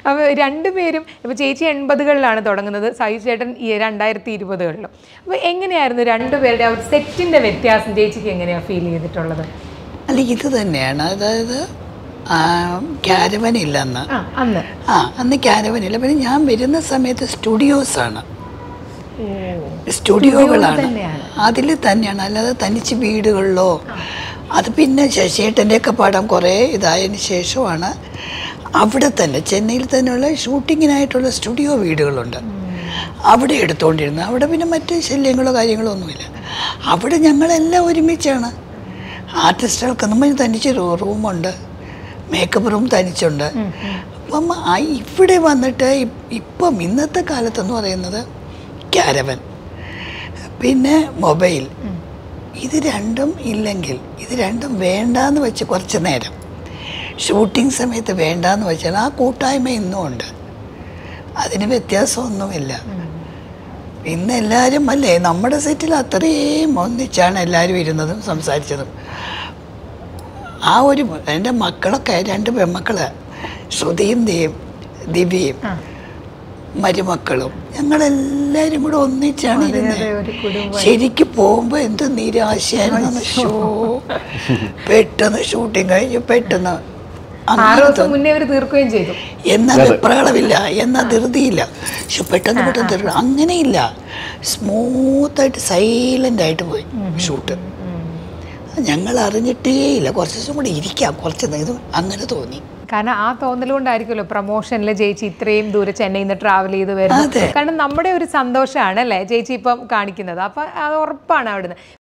അപ്പോൾ രണ്ടുപേരും ഇപ്പോൾ ചേച്ചി എൺപതുകളിലാണ് തുടങ്ങുന്നത് സായി ചേട്ടൻ ഈ രണ്ടായിരത്തി ഇരുപതുകളിലും അപ്പോൾ എങ്ങനെയായിരുന്നു രണ്ടുപേരുടെ ആ ഒരു സെറ്റിൻ്റെ വ്യത്യാസം ചേച്ചിക്ക് എങ്ങനെയാണ് ഫീൽ ചെയ്തിട്ടുള്ളത് അല്ല ഇത് തന്നെയാണ് അതായത് ക്യാരവൻ ഇല്ലെന്ന് ആ അന്ന് ആ അന്ന് ക്യാരവൻ ഇല്ല പിന്നെ ഞാൻ വരുന്ന സമയത്ത് സ്റ്റുഡിയോസാണ് സ്റ്റുഡിയോകളാണ് തന്നെയാണ്. അതിൽ തന്നെയാണ് അല്ലാതെ തനിച്ച് വീടുകളിലോ അത് പിന്നെ ശശിയേട്ടൻ്റെ ഒക്കെ പടം കുറേ ഇതായതിന് ശേഷമാണ് അവിടെ തന്നെ ചെന്നൈയിൽ തന്നെയുള്ള ഷൂട്ടിങ്ങിനായിട്ടുള്ള സ്റ്റുഡിയോ വീടുകളുണ്ട് അവിടെ എടുത്തുകൊണ്ടിരുന്നത് അവിടെ പിന്നെ മറ്റ് ശല്യങ്ങളോ കാര്യങ്ങളോ ഒന്നുമില്ല അവിടെ ഞങ്ങളെല്ലാം ഒരുമിച്ചാണ് ആർട്ടിസ്റ്റുകൾക്ക് നമ്മൾ തനിച്ച് റൂ- റൂമുണ്ട് മേക്കപ്പ് റൂം തനിച്ചുണ്ട് അപ്പം ആ ഇവിടെ വന്നിട്ട് ഇ- ഇപ്പം ഇന്നത്തെ കാലത്തെന്ന് പറയുന്നത് ക്യാരവൻ പിന്നെ മൊബൈൽ ഇത് രണ്ടും ഇല്ലെങ്കിൽ ഇത് രണ്ടും വേണ്ടാന്ന് വെച്ച് കുറച്ച് നേരം ഷൂട്ടിംഗ് സമയത്ത് വേണ്ടാന്ന് വെച്ചാൽ ആ കൂട്ടായ്മ ഇന്നും ഉണ്ട് അതിന് വ്യത്യാസമൊന്നുമില്ല ഇന്ന് എല്ലാവരും അല്ലേ നമ്മുടെ സെറ്റിൽ അത്രയും ഒന്നിച്ചാണ് എല്ലാവരും ഇരുന്നതും സംസാരിച്ചതും ആ ഒരു എൻ്റെ മക്കളൊക്കെ രണ്ട് പെൺമക്കള് ശ്രുതിയും ദേവ് ദിവ്യയും മരുമക്കളും ഞങ്ങളെല്ലാവരും കൂടെ ഒന്നിച്ചാണ് ഇരുന്നത് ഒരു കുടുംബം ശരിക്കും പോകുമ്പോൾ എന്ത് നിരാശയായിരുന്നു ഷോ പെട്ടെന്ന് ഷൂട്ടിങ് കഴിഞ്ഞ് പെട്ടെന്ന് ആറ് അങ്ങനെ ദിവസം മുന്നേ അവർ തീർക്കുകയും ചെയ്തു എന്നാൽ വെപ്രാളമില്ല എന്നാൽ ധൃതിയില്ല പക്ഷെ പെട്ടെന്ന് പെട്ടെന്ന് ധൃതി അങ്ങനെയില്ല സ്മൂത്തായിട്ട് സൈലൻ്റ് ആയിട്ട് പോയി ഷൂട്ട് ഞങ്ങൾ അറിഞ്ഞിട്ടേ ഇല്ല കുറച്ച് ദിവസം കൂടി ഇരിക്കാം കുറച്ച് നേ- ഇത് അങ്ങനെ തോന്നി കാരണം ആ തോന്നൽ കൊണ്ടായിരിക്കുമല്ലോ പ്രൊമോഷനിൽ ചേച്ചി ഇത്രയും ദൂരെ ചെന്നൈയിൽ നിന്ന് ട്രാവൽ ചെയ്ത് വരുന്നത് അതെ. കാരണം നമ്മുടെ ഒരു സന്തോഷമാണ് അല്ലേ ചേച്ചി ഇപ്പം കാണിക്കുന്നത് അപ്പം അത് ഉറപ്പാണ് അവിടുന്ന്